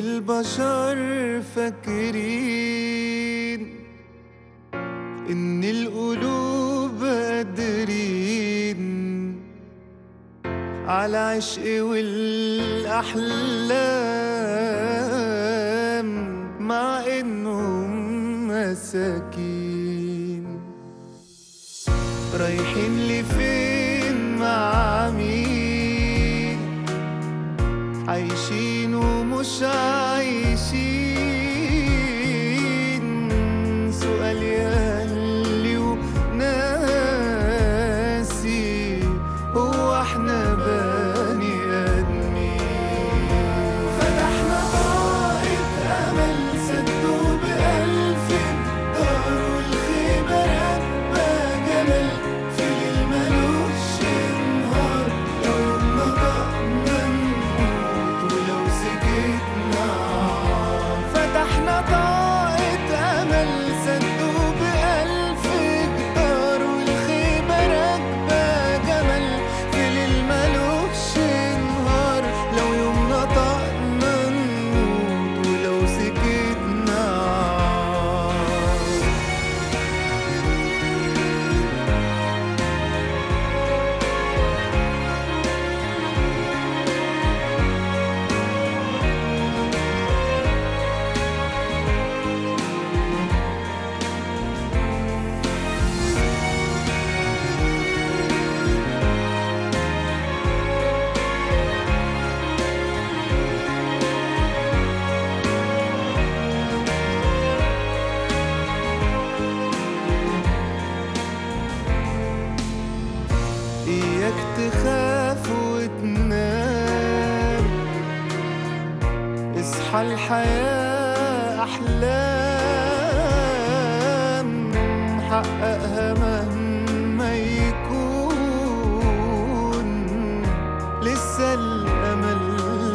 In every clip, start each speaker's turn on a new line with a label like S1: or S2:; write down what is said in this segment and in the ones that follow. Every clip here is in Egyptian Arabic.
S1: البشر فاكرين إن القلوب قادرين على عشق والأحلام مع إنهم مساكين رايحين لفين مع مين عايشين ومش عايشين سؤال يهلي وناسي هو احنا بني ادمين فتحنا طائف امل سدوا بألف دار والخيمة راكبة جمل في ليل ملوش نهار لو نطقنا نموت ولو سكتنا عار. فتحنا طاقة أمل سدوا بألف جدار والخيمة راكبة جمل في ليل ملوش نهار لو يوم نطقنا نموت ولو سكتنا عار. إياك تخاف وتنام اصحى الحياة أحلام حققها مهما يكون لسه الأمل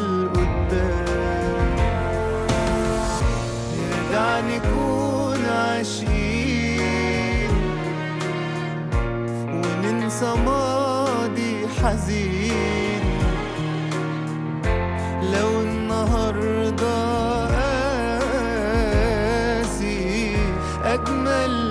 S1: قدام يرجع نكون عاشقين وننسى ماضي حزين لو النهارده قاسي اجمل